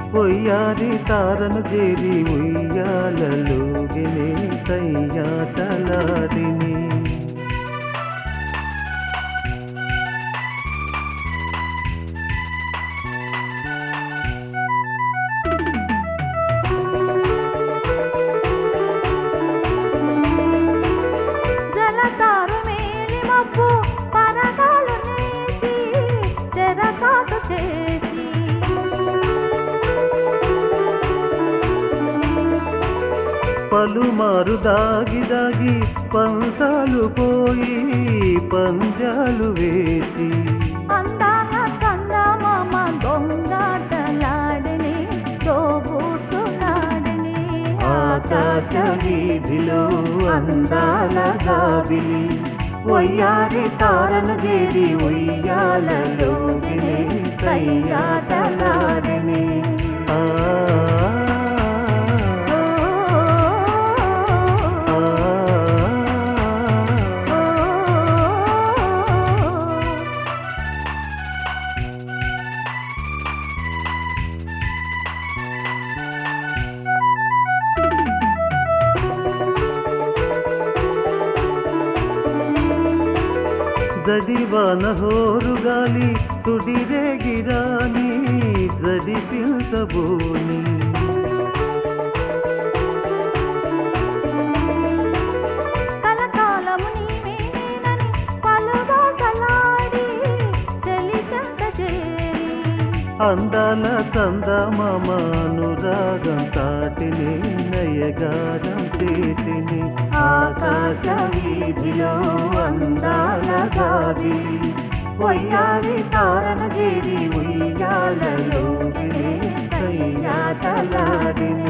పొయ్యారి తారను చేరి ఉయ్యాలలోగినే సయ్యాటలాడిని జలతారు మేలి మబ్బు పరదాలు నేసి చెరసాటు చేసి పలుమారు దాగి దాగి పంసాలు పోయి పంజాలు వేసి అందాల చందమామ దొంగాటలాడిని తోబూటులాడిని ఆకాశ వీధిలో అందాల గాబిలి ఒయ్యారి తారను చేరి ఉయ్యాలలోగినే సయ్యాటలాడిని ఆ జడివాన హోరుగాలి తుడిరేగిరాని జడిపించబోని కలకాలము నీవేనని పలుబాటలాడి చెలికంత చేరి అందాల చందమామానురాగం తాటిని నయగారం చేతిని ఆకాశ వీధిలో అందాల గాది ఒయ్యాలి తారన చేరి ఉయ్యాలలో సయ్యాటలాడిని